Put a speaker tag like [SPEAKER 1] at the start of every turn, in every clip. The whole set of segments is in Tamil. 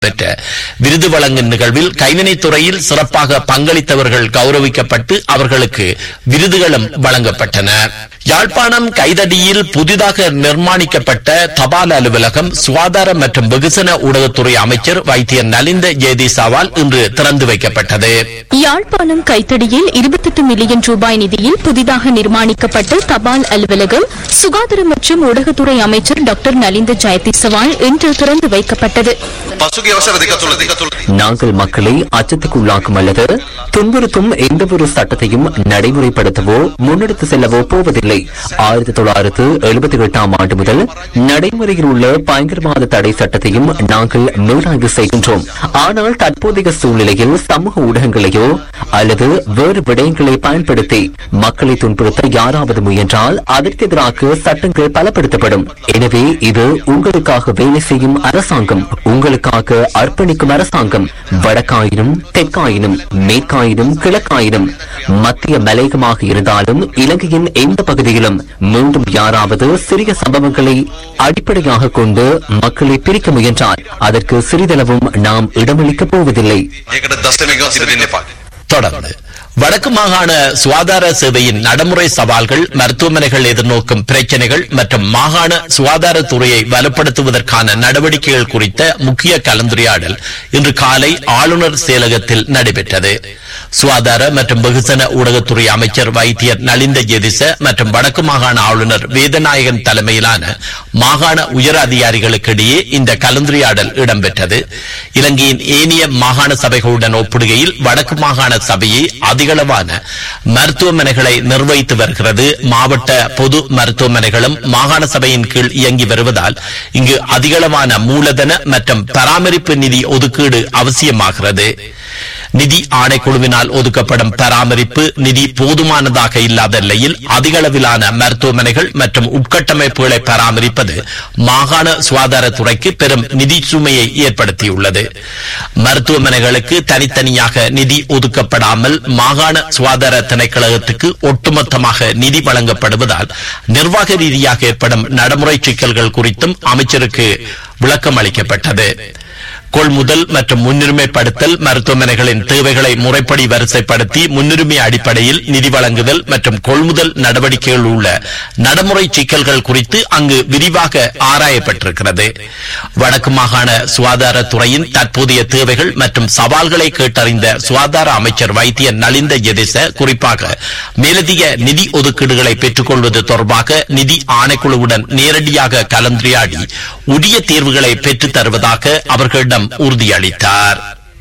[SPEAKER 1] பெற்ற விருது வழங்கும் நிகழ்வில் கைவினைத் துறையில் சிறப்பாக பங்களித்தவர்கள் கௌரவிக்கப்பட்டு அவர்களுக்கு விருதுகளும் வழங்கப்பட்டன யாழ்ப்பாணம் கைதடியில் புதிதாக நிர்மாணிக்கப்பட்ட தபால் அலுவலகம் சுகாதார மற்றும் வெகுசன ஊடகத்துறை அமைச்சர் வைத்தியர் நலிந்த ஜெயதீசாவால் இன்று திறந்து வைக்கப்பட்டது
[SPEAKER 2] யாழ்ப்பாணம் கைத்தடியில் இருபத்தெட்டு மில்லியன் ரூபாய் நிதியில் புதிதாக நிர்மாணிக்கப்பட்ட தபால் அலுவலகம் சுகாதார மற்றும் ஊடகத்துறை அமைச்சர் டாக்டர் நலிந்த ஜெயதிசவால் இன்று திறந்து வைக்கப்பட்டது
[SPEAKER 3] පසුගේ අවසර දෙක තුළ දෙක තුළ
[SPEAKER 4] நாங்கள் மக்களை அச்சத்துக்குள்ளாக்கும் அல்லது துன்புறுத்தும் எந்தவொரு சட்டத்தையும் நடைமுறைப்படுத்தவோ முன்னெடுத்து செல்லவோ போவதில்லை ஆயிரத்தி தொள்ளாயிரத்து எழுபத்தி எட்டாம் ஆண்டு முதல் நடைமுறையில் உள்ள பயங்கரவாத தடை சட்டத்தையும் நாங்கள் மீளாய்வு செய்கின்றோம் ஆனால் தற்போதைய சூழ்நிலையில் சமூக ஊடகங்களையோ அல்லது வேறு விடயங்களை பயன்படுத்தி மக்களை துன்புறுத்த யாராவது முயன்றால் அதற்கு எதிராக சட்டங்கள் பலப்படுத்தப்படும் எனவே இது உங்களுக்காக வேலை செய்யும் அரசாங்கம் உங்களுக்காக அர்ப்பணிக்கும் அரசாங்கம் வடக்காயினும் தெற்காயினும் மேற்காயினும் கிழக்காயினும் மத்திய மலையகமாக இருந்தாலும் இலங்கையின் எந்த பகுதியிலும் மீண்டும் யாராவது சிறிய சம்பவங்களை அடிப்படையாக கொண்டு மக்களை பிரிக்க முயன்றால் அதற்கு சிறிதளவும் நாம் இடமளிக்கப் போவதில்லை
[SPEAKER 3] ඒකට දස්තමක සිට දෙන්න එපා.
[SPEAKER 1] தொடர்ந்து வடக்கு மாகாண சுகாதார சேவையின் நடைமுறை சவால்கள் மருத்துவமனைகள் எதிர்நோக்கும் பிரச்சனைகள் மற்றும் மாகாண சுகாதாரத்துறையை வலுப்படுத்துவதற்கான நடவடிக்கைகள் குறித்த முக்கிய கலந்துரையாடல் இன்று காலை ஆளுநர் செயலகத்தில் நடைபெற்றது சுகாதார மற்றும் வெகுசன ஊடகத்துறை அமைச்சர் வைத்தியர் நலிந்த ஜெதிச மற்றும் வடக்கு மாகாண ஆளுநர் வேதநாயகன் தலைமையிலான மாகாண உயர் அதிகாரிகளுக்கிடையே இந்த கலந்துரையாடல் இடம்பெற்றது இலங்கையின் ஏனைய மாகாண சபைகளுடன் ஒப்பிடுகையில் வடக்கு மாகாண சபையை அதிகளவான மருத்துவமனைகளை நிர்வகித்து வருகிறது மாவட்ட பொது மருத்துவமனைகளும் மாகாண சபையின் கீழ் இயங்கி வருவதால் இங்கு அதிகளவான மூலதன மற்றும் பராமரிப்பு நிதி ஒதுக்கீடு அவசியமாகிறது நிதி ஆணைக்குழுவினால் ஒதுக்கப்படும் பராமரிப்பு நிதி போதுமானதாக இல்லாத நிலையில் அதிக அளவிலான மருத்துவமனைகள் மற்றும் உட்கட்டமைப்புகளை பராமரிப்பது மாகாண சுகாதாரத்துறைக்கு பெரும் நிதி சுமையை ஏற்படுத்தியுள்ளது மருத்துவமனைகளுக்கு தனித்தனியாக நிதி ஒதுக்கப்படாமல் மாகாண சுகாதார திணைக்களகத்துக்கு ஒட்டுமொத்தமாக நிதி வழங்கப்படுவதால் நிர்வாக ரீதியாக ஏற்படும் நடைமுறை சிக்கல்கள் குறித்தும் அமைச்சருக்கு விளக்கம் அளிக்கப்பட்டது கொள்முதல் மற்றும் முன்னுரிமைப்படுத்தல் மருத்துவமனைகளின் தேவைகளை முறைப்படி வரிசைப்படுத்தி முன்னுரிமை அடிப்படையில் நிதி வழங்குதல் மற்றும் கொள்முதல் நடவடிக்கைகள் உள்ள நடைமுறை சிக்கல்கள் குறித்து அங்கு விரிவாக ஆராயப்பட்டிருக்கிறது வடக்கு மாகாண சுகாதாரத்துறையின் தற்போதைய தேவைகள் மற்றும் சவால்களை கேட்டறிந்த சுகாதார அமைச்சர் வைத்தியர் நலிந்த எதிச குறிப்பாக மேலதிக நிதி ஒதுக்கீடுகளை பெற்றுக்கொள்வது தொடர்பாக நிதி ஆணைக்குழுவுடன் நேரடியாக கலந்துரையாடி உரிய தீர்வுகளை பெற்றுத் தருவதாக அவர்களிடம் உறுதியளித்தார்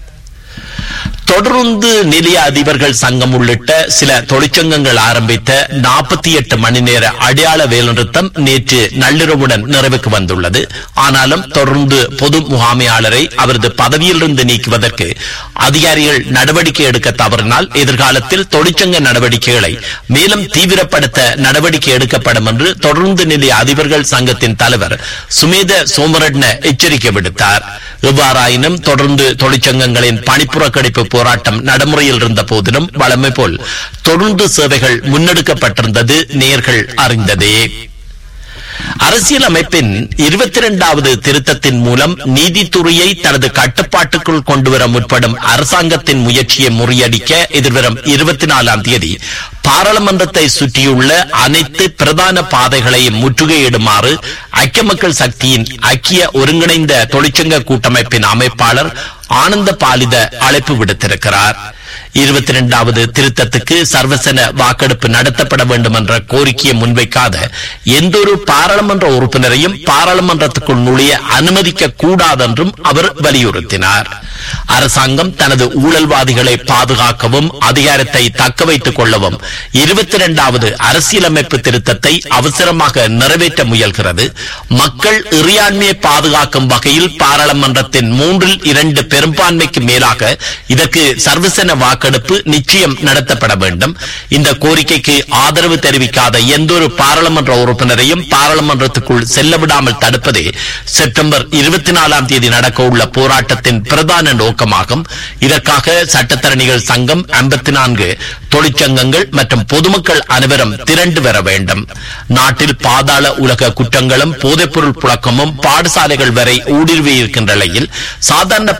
[SPEAKER 1] தொடர்ந்து நிலைய அதிபர்கள் சங்கம் உள்ளிட்ட சில தொழிற்சங்கங்கள் ஆரம்பித்த நாற்பத்தி எட்டு மணி நேர அடையாள வேலைநிறுத்தம் நேற்று நள்ளிரவுடன் நிறைவுக்கு வந்துள்ளது ஆனாலும் தொடர்ந்து பொது முகாமையாளரை அவரது பதவியிலிருந்து நீக்குவதற்கு அதிகாரிகள் நடவடிக்கை எடுக்க தவறினால் எதிர்காலத்தில் தொழிற்சங்க நடவடிக்கைகளை மேலும் தீவிரப்படுத்த நடவடிக்கை எடுக்கப்படும் என்று தொடர்ந்து நிலைய அதிபர்கள் சங்கத்தின் தலைவர் சுமேத சோமரட்ன எச்சரிக்கை விடுத்தார் எவ்வாறாயினும் தொடர்ந்து தொழிற்சங்கங்களின் பணிப்புறக்கணிப்பு போராட்டம் நடைமுறையில் இருந்த போதிலும் வழமை போல் தொடர்ந்து சேவைகள் முன்னெடுக்கப்பட்டிருந்தது நேர்கள் அறிந்ததே அரசியல் அமைப்பின் இருபத்தி இரண்டாவது திருத்தத்தின் மூலம் நீதித்துறையை தனது கட்டுப்பாட்டுக்குள் கொண்டுவர முற்படும் அரசாங்கத்தின் முயற்சியை முறியடிக்க எதிர்வரும் இருபத்தி நாலாம் தேதி பாராளுமன்றத்தை சுற்றியுள்ள அனைத்து பிரதான பாதைகளையும் முற்றுகையிடுமாறு ஐக்கிய மக்கள் சக்தியின் ஐக்கிய ஒருங்கிணைந்த தொழிற்சங்க கூட்டமைப்பின் அமைப்பாளர் ஆனந்த பாலித அழைப்பு விடுத்திருக்கிறார் இருபத்தி இரண்டாவது திருத்தத்துக்கு சர்வசன வாக்கெடுப்பு நடத்தப்பட வேண்டும் என்ற கோரிக்கையை முன்வைக்காத எந்தொரு பாராளுமன்ற உறுப்பினரையும் பாராளுமன்றத்துக்குள் நுழைய அனுமதிக்க கூடாதென்றும் அவர் வலியுறுத்தினார் அரசாங்கம் தனது ஊழல்வாதிகளை பாதுகாக்கவும் அதிகாரத்தை தக்க வைத்துக் கொள்ளவும் இருபத்தி இரண்டாவது அரசியலமைப்பு திருத்தத்தை அவசரமாக நிறைவேற்ற முயல்கிறது மக்கள் இறையாண்மையை பாதுகாக்கும் வகையில் பாராளுமன்றத்தின் மூன்றில் இரண்டு பெரும்பான்மைக்கு மேலாக இதற்கு சர்வசன வாக்கெடுப்பு நிச்சயம் நடத்தப்பட வேண்டும் இந்த கோரிக்கைக்கு ஆதரவு தெரிவிக்காத எந்தொரு பாராளுமன்ற உறுப்பினரையும் பாராளுமன்றத்துக்குள் செல்ல விடாமல் தடுப்பதே செப்டம்பர் இருபத்தி நாலாம் தேதி நடக்க உள்ள போராட்டத்தின் பிரதான நோக்கமாகும் இதற்காக சட்டத்தரணிகள் சங்கம் ஐம்பத்தி நான்கு தொழிற்சங்கங்கள் மற்றும் பொதுமக்கள் அனைவரும் திரண்டு வர வேண்டும் நாட்டில் பாதாள உலக குற்றங்களும் போதைப்பொருள் புழக்கமும் பாடசாலைகள் வரை ஊடுருவி இருக்கின்ற நிலையில் சாதாரண